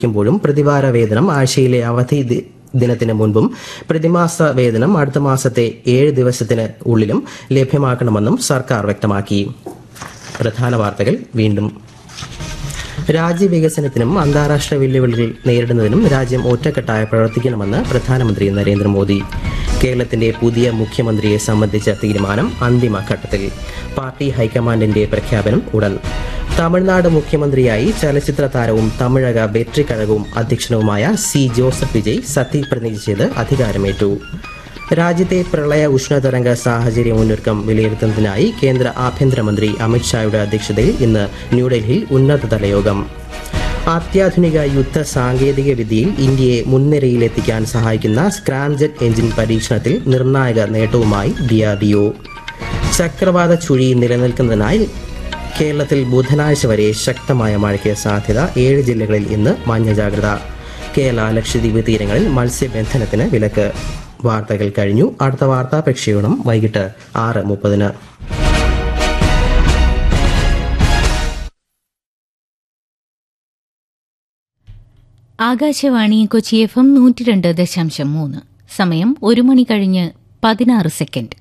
ുമ്പോഴും പ്രതിവാര വേതനം ആഴ്ചയിലെ അവധി ദി- ദിനത്തിന് മുൻപും പ്രതിമാസ വേതനം അടുത്ത മാസത്തെ ഏഴ് ദിവസത്തിന് ഉള്ളിലും ലഭ്യമാക്കണമെന്നും സർക്കാർ വ്യക്തമാക്കി പ്രധാന വാർത്തകൾ വീണ്ടും രാജ്യവികസനത്തിനും അന്താരാഷ്ട്ര വെല്ലുവിളികൾ നേരിടുന്നതിനും രാജ്യം ഒറ്റക്കെട്ടായി പ്രവർത്തിക്കണമെന്ന് പ്രധാനമന്ത്രി നരേന്ദ്രമോദി കേരളത്തിന്റെ പുതിയ മുഖ്യമന്ത്രിയെ സംബന്ധിച്ച തീരുമാനം അന്തിമഘട്ടത്തിൽ പാർട്ടി ഹൈക്കമാൻഡിന്റെ പ്രഖ്യാപനം ഉടൻ തമിഴ്നാട് മുഖ്യമന്ത്രിയായി ചലച്ചിത്ര താരവും തമിഴക വെട്രിക്കഴകവും അധ്യക്ഷനുമായ സി ജോസഫ് വിജയ് സത്യപ്രതിജ്ഞ ചെയ്ത് അധികാരമേറ്റു രാജ്യത്തെ പ്രളയ ഉഷ്ണതരംഗ സാഹചര്യ മുന്നൊരുക്കം വിലയിരുത്തുന്നതിനായി കേന്ദ്ര ആഭ്യന്തരമന്ത്രി അമിത്ഷായുടെ അധ്യക്ഷതയിൽ ഇന്ന് ന്യൂഡൽഹിയിൽ ഉന്നതതല യോഗം അത്യാധുനിക യുദ്ധ സാങ്കേതിക വിദ്യയിൽ ഇന്ത്യയെ മുൻനിരയിലെത്തിക്കാൻ സഹായിക്കുന്ന സ്ക്രാംജെറ്റ് എഞ്ചിൻ പരീക്ഷണത്തിൽ നിർണായക നേട്ടവുമായി ഡിആർഡിഒ ചക്രവാത ചുഴി നിലനിൽക്കുന്നതിനായി കേരളത്തിൽ ബുധനാഴ്ച വരെ ശക്തമായ മഴയ്ക്ക് സാധ്യത ഏഴ് ജില്ലകളിൽ ഇന്ന് മഞ്ഞ ജാഗ്രത കേരള ലക്ഷദ്വീപ് തീരങ്ങളിൽ മത്സ്യബന്ധനത്തിന് വിലക്ക് വാർത്തകൾ കഴിഞ്ഞു അടുത്ത വാർത്താ പ്രക്ഷേപണം വൈകിട്ട് ആറ് മുപ്പതിന് ആകാശവാണി കൊച്ചി എഫ് എം നൂറ്റി രണ്ട് ദശാംശം മൂന്ന് സമയം ഒരു മണി കഴിഞ്ഞ് പതിനാറ് സെക്കൻഡ്